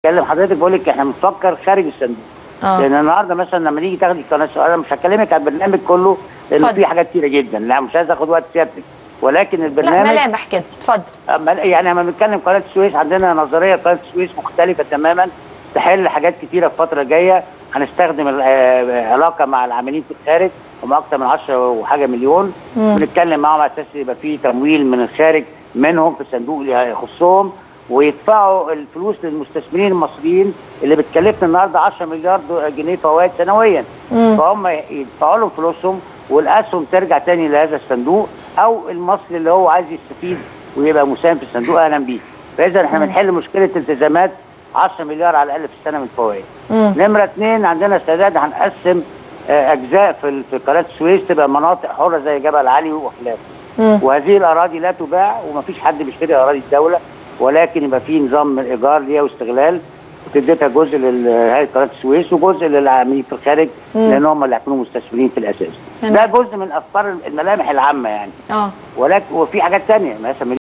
بكلم حضرتك بقول لك احنا بنفكر خارج الصندوق اه لان النهارده مثلا لما نيجي تاخدي قناه انا مش هكلمك على البرنامج كله لان اتفضل. في حاجات كتيره جدا لا مش عايز اخد وقت سيادتك ولكن لا البرنامج ملامح كده اتفضل أما- يعني لما بنتكلم قناه السويس عندنا نظريه قناه السويس مختلفه تماما تحل حاجات كتيره في الفتره الجايه هنستخدم العلاقه مع العاملين في الخارج هم اكثر من 10 وحاجه مليون مم. بنتكلم معاهم على اساس يبقى في تمويل من الخارج منهم في الصندوق اللي يخصهم ويدفعوا الفلوس للمستثمرين المصريين اللي بتكلفنا النهارده 10 مليار دو- جنيه فوائد سنويا مم. فهم يدفعوا لهم فلوسهم والاسهم ترجع تاني لهذا الصندوق او المصري اللي هو عايز يستفيد ويبقى مساهم في الصندوق اهلا بيه فاذا احنا بنحل مشكله التزامات 10 مليار على الاقل في السنه من الفوائد مم. نمره اثنين عندنا استعداد هنقسم آه، اجزاء في ال- في قناه السويس تبقى مناطق حره زي جبل علي وخلافه مم. وهذه الاراضي لا تباع ومفيش حد بيشتري اراضي الدوله ولكن يبقى في نظام من الايجار ليها واستغلال وتديتها جزء لهيئه قناه السويس وجزء للعاملين في الخارج مم. لان هم اللي هيكونوا مستثمرين في الاساس تمام. ده جزء من افكار الملامح العامه يعني اه ولكن وفي حاجات ثانيه مثلا